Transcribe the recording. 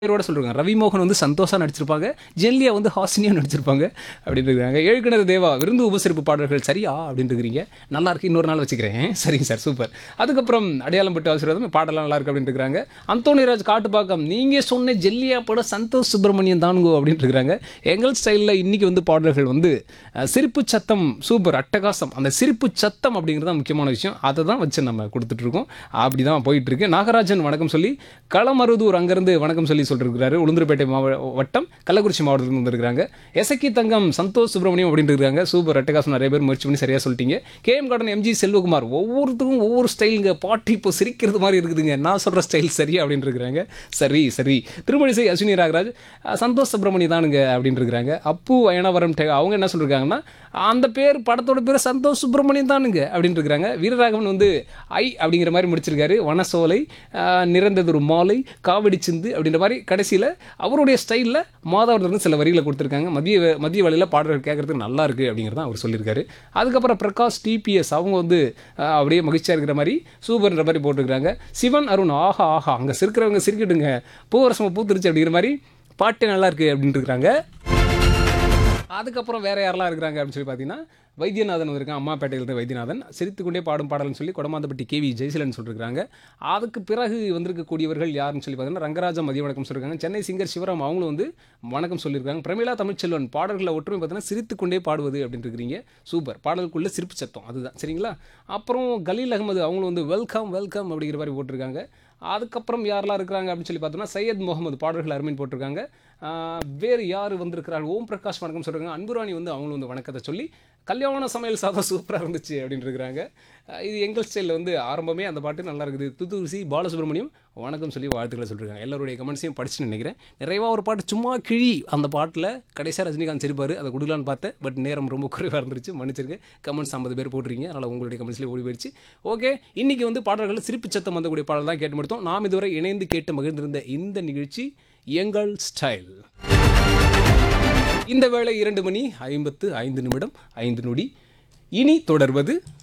பேரோட சொல்றாங்க ரவிமோகன் வந்து சந்தோஷா நடிச்சிருப்பாங்க ஜெல்லியா வந்து ஹாசினியா நடிச்சிருப்பாங்க அப்படின்னு இருக்காங்க ஏழுக்கிணறு தேவா விருந்து உபசரிப்பு பாடல்கள் சரியா அப்படின்னு இருக்கிறீங்க நல்லா இருக்கு இன்னொரு நாள் வச்சுக்கிறேன் சரிங்க சார் சூப்பர் அதுக்கப்புறம் அடையாளம் பட்டு ஆசீர்வாதம் பாடலாம் நல்லா இருக்கு அப்படின்னு இருக்காங்க அந்தோனிராஜ் காட்டுப்பாக்கம் நீங்க சொன்ன ஜெல்லியா பட சந்தோஷ் சுப்பிரமணியன் தானுங்கோ அப்படின்னு இருக்காங்க எங்கள் ஸ்டைலில் இன்னைக்கு வந்து பாடல்கள் வந்து அஹ், சிரிப்பு சத்தம் சூப்பர் அட்டகாசம் அந்த சிரிப்பு சத்தம் அப்படிங்கிறது தான் முக்கியமான விஷயம் அதை தான் வச்சு நம்ம கொடுத்துட்டு இருக்கோம் அப்படி தான் போயிட்டு இருக்கு நாகராஜன் வணக்கம் சொல்லி களமருதூர் அங்கேருந்து வணக்கம் சொல்லி சொல்லிருக்கிறாரு உளுந்தூர்பேட்டை மாவ வட்டம் கள்ளக்குறிச்சி மாவட்டத்தில் வந்திருக்காங்க எசக்கி தங்கம் சந்தோஷ் சுப்பிரமணியம் அப்படின்னு இருக்காங்க சூப்பர் அட்டகாசம் நிறைய பேர் முயற்சி பண்ணி சரியாக சொல்லிட்டீங்க கேஎம் கார்டன் எம்ஜி செல்வகுமார் ஒவ்வொருத்தருக்கும் ஒவ்வொரு ஸ்டைலுங்க பாட்டு இப்போ சிரிக்கிறது மாதிரி இருக்குதுங்க நான் சொல்கிற ஸ்டைல் சரி அப்படின்னு இருக்கிறாங்க சரி சரி திருமணிசை அஸ்வினி ராகராஜ் அஹ், சந்தோஷ் சுப்பிரமணி தானுங்க அப்படின்னு இருக்கிறாங்க அப்பு அயனாவரம் டே- அவங்க என்ன சொல்லியிருக்காங்கன்னா அந்த பேர் படத்தோட பேர் சந்தோஷ் சுப்பிரமணியம் தானுங்க அப்படின்னு இருக்கிறாங்க வீரராகவன் வந்து ஐ அப்படிங்கிற மாதிரி முடிச்சிருக்காரு வனசோலை அஹ், நிறந்ததொரு மாலை காவடி சிந்து அப்படின்ற மாதிரி கடைசியில் அவருடைய ஸ்டைலில் மாதவர்லேருந்து சில வரிகளை கொடுத்துருக்காங்க மதிய வே- மதிய வேளையில் பாடல்கள் கேட்கறதுக்கு நல்லா இருக்குது அப்படிங்கிறத அவர் சொல்லியிருக்காரு அதுக்கப்புறம் பிரகாஷ் டிபிஎஸ் அவங்க வந்து அஹ், அப்படியே மகிழ்ச்சியாக இருக்கிற மாதிரி சூப்பர்ன்ற மாதிரி போட்டிருக்காங்க சிவன் அருண் ஆஹா ஆஹா அங்கே சிரிக்கிறவங்க சிரிக்கட்டுங்க பூவரசமாக பூத்துருச்சு அப்படிங்கிற மாதிரி பாட்டு நல்லா இருக்கு அப்படின்ட்டு இருக்கிறாங்க அதுக்கப்புறம் வேற யாரெல்லாம் இருக்கிறாங்க அப்படின்னு சொல்லி பார்த்தீங்கன்னா வைத்தியநாதன் வந்திருக்கான் அம்மாப்பேட்டையிலிருந்து வைத்தியநாதன் சிரித்துக்கொண்டே பாடும் பாடல்னு சொல்லி கொடமாந்தப்பட்டி கேவி ஜெயசீலன் சொல்லியிருக்காங்க அதுக்கு பிறகு வந்திருக்கக்கூடியவர்கள் யாருன்னு சொல்லி பார்த்தீங்கன்னா ரங்கராஜா மதிய வணக்கம் சொல்லியிருக்காங்க சென்னை சிங்கர் சிவராம் அவங்களும் வந்து வணக்கம் சொல்லியிருக்காங்க பிரமிளா தமிழ்ச்செல்வன் பாடல்களை ஒற்றுமை பார்த்தீங்கன்னா சிரித்துக்கொண்டே பாடுவது அப்படின்னு இருக்கிறீங்க சூப்பர் பாடலுக்குள்ள சிரிப்பு சத்தம் அதுதான் சரிங்களா அப்புறம் கலீல் அகமது அவங்களும் வந்து வெல்கம் வெல்கம் அப்படிங்கிற மாதிரி போட்டிருக்காங்க அதுக்கப்புறம் யாரெல்லாம் இருக்கிறாங்க அப்படின்னு சொல்லி பார்த்தோம்னா சையத் முகமது பாடல்கள் அருமைன்னு போட்டிருக்காங்க ஆஹ் வேறு யார் வந்திருக்கிறார் ஓம் பிரகாஷ் வணக்கம் சொல்கிறாங்க அன்புராணி வந்து அவங்களும் வந்து வணக்கத்தை சொல்லி கல்யாண சமையல் சாதம் சூப்பராக இருந்துச்சு அப்படின்னு இருக்கிறாங்க ஆஹ் இது எங்கள் ஸ்டைலில் வந்து ஆரம்பமே அந்த பாட்டு நல்லா இருக்குது துத்துசி பாலசுப்ரமணியம் வணக்கம் சொல்லி வாழ்த்துக்களை சொல்லியிருக்காங்க எல்லாருடைய கமெண்ட்ஸையும் படிச்சுன்னு நினைக்கிறேன் நிறைவாக ஒரு பாட்டு சும்மா கிழி அந்த பாட்டில் கடைசியாக ரஜினிகாந்த் சிரிப்பார் அதை கொடுக்கலான்னு பார்த்தேன் பட் நேரம் ரொம்ப குறைவாக இருந்துச்சு மன்னிச்சிருக்கேன் கமெண்ட்ஸ் ஐம்பது பேர் போட்டிருக்கீங்க அதனால் உங்களுடைய கமெண்ட்ஸ்லேயே ஓடி போயிடுச்சு ஓகே இன்னைக்கு வந்து பாடல்கள் சிரிப்பு சத்தம் வந்தக்கூடிய பாடல் தான் கேட்டு முடித்தோம் நாம் இதுவரை இணைந்து கேட்டு மகிழ்ந்திருந்த இந்த நிகழ்ச்சி எங்கள் ஸ்டைல் இந்த வேளை இரண்டு மணி ஐம்பத்து ஐந்து நிமிடம் ஐந்து நொடி இனி தொடர்வது